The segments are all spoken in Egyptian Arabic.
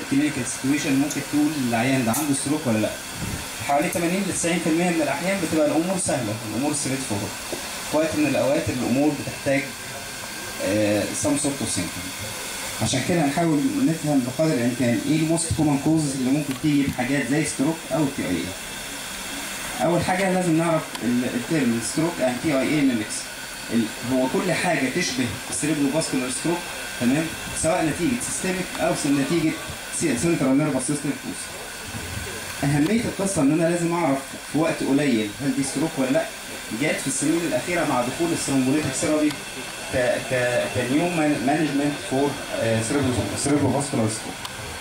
كلينيكال سيتويشن ممكن تقول للعيان ده عنده ستروك ولا لا حوالي 80 ل 90% من الاحيان بتبقى الامور سهله الامور ستريت فورورد في وقت من الاوقات الامور بتحتاج سم سورت اوف سيمبتوم عشان كده هنحاول نفهم بقدر الامكان ايه الموست كومن كوزز اللي ممكن تيجي بحاجات زي ستروك او تي اي اي اول حاجه لازم نعرف ال- الترم ستروك اند تي اي اي ميمكس هو كل حاجه تشبه السيريبرو فاسكولار ستروك تمام سواء نتيجه سيستميك او نتيجه سنترال نيرفس سيستم كوز اهميه القصه ان انا لازم اعرف في وقت قليل هل دي ستروك ولا لا جت في السنين الاخيره مع دخول الثرومبوليتيك ثيرابي ك ك كنيو مانجمنت فور سيريبرو فاسكولار ستروك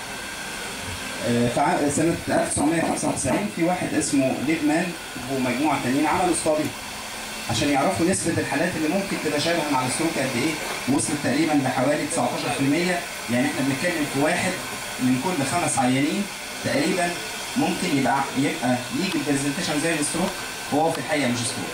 في سنة 1995 في واحد اسمه ديفمان ومجموعة تانيين عملوا ستادي عشان يعرفوا نسبة الحالات اللي ممكن تبقى شبه مع الستروك قد ايه وصلت تقريبا لحوالي 19% يعني احنا بنتكلم في واحد من كل خمس عيانين تقريبا ممكن يبقى يبقى يجي البرزنتيشن زي الستروك وهو في الحقيقة مش ستروك.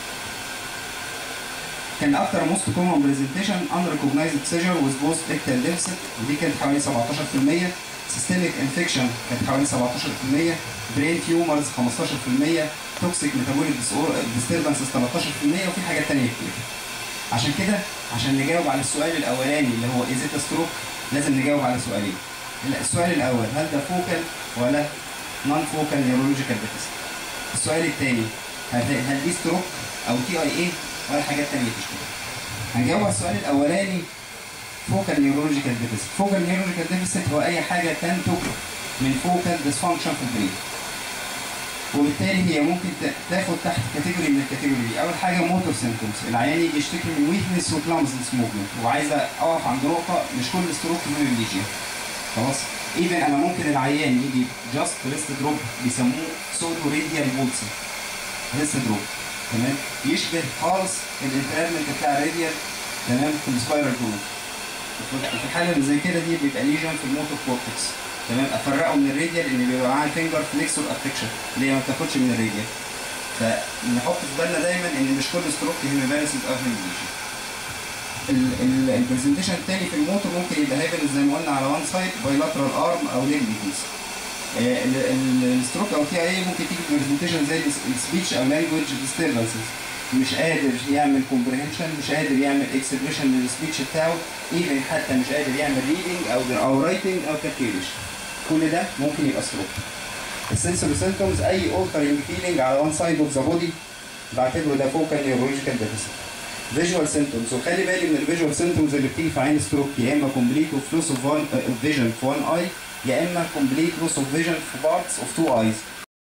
كان اكتر موست كومن برزنتيشن ان ريكوجنايزد سيجر ويز بوست اكتال ديفست ودي كانت حوالي 17% سيستميك انفكشن كانت حوالي 17% برين تيومرز 15% توكسيك ميتابوليك ديستربنسز 13% وفي حاجات تانية كتير عشان كده عشان نجاوب على السؤال الاولاني اللي هو از ات ستروك لازم نجاوب على سؤالين لا، السؤال الاول هل ده فوكال ولا نون فوكال نيورولوجيكال ديفيسيت السؤال الثاني هل هل دي ستروك او تي اي اي ولا حاجات تانية تشتغل هنجاوب على السؤال الاولاني فوكال نيورولوجيكال ديفيسيت فوكال نيورولوجيكال ديفيسيت هو اي حاجه تنتج من فوكال ديسفانكشن في البرين وبالتالي هي ممكن ت- تاخد تحت كاتيجوري من الكاتيجوري دي اول حاجه موتور سيمبتومز العيان يجي يشتكي من ويكنس وكلامزنس موفمنت وعايزه اقف عند نقطه مش كل ستروك هيموليجيا خلاص ايفن انا ممكن العيان يجي جاست ريست دروب بيسموه سودو ريديال بولسي ريست دروب تمام يشبه خالص الانترادمنت بتاع الراديال تمام في السبايرال جروب في الحاله اللي زي كده دي بيبقى ليجن في الموتور كورتكس تمام افرقه من الراديال ان بيبقى معاه فينجر فليكسور افكشن اللي هي ما بتاخدش من الراديال فنحط في بالنا دايما ان مش كل ستروك هيميباريسيس او هيميليجيا البرزنتيشن الثاني في الموتور ممكن يبقى هيفل زي ما قلنا على وان سايد بايلاترال ارم او ليج ديفيس الستروك او تي اي ممكن تيجي برزنتيشن زي السبيتش او لانجوج ديستربنسز مش قادر يعمل كومبريهنشن مش قادر يعمل اكسبريشن للسبيتش بتاعه ايفن حتى مش قادر يعمل ريدنج او او رايتنج او كالكيوليشن كل ده ممكن يبقى ستروك السنسوري سيمتومز اي اوترنج فيلينج على وان سايد اوف ذا بودي بعتبره ده فوكال نيورولوجيكال ديفيسيت فيجوال سيمتومز وخلي بالي من الفيجوال سيمتومز اللي بتيجي في عين ستروك يا اما كومبليت اوف لوس اوف فيجن في وان اي يا اما كومبليت لوس اوف فيجن في بارتس اوف تو ايز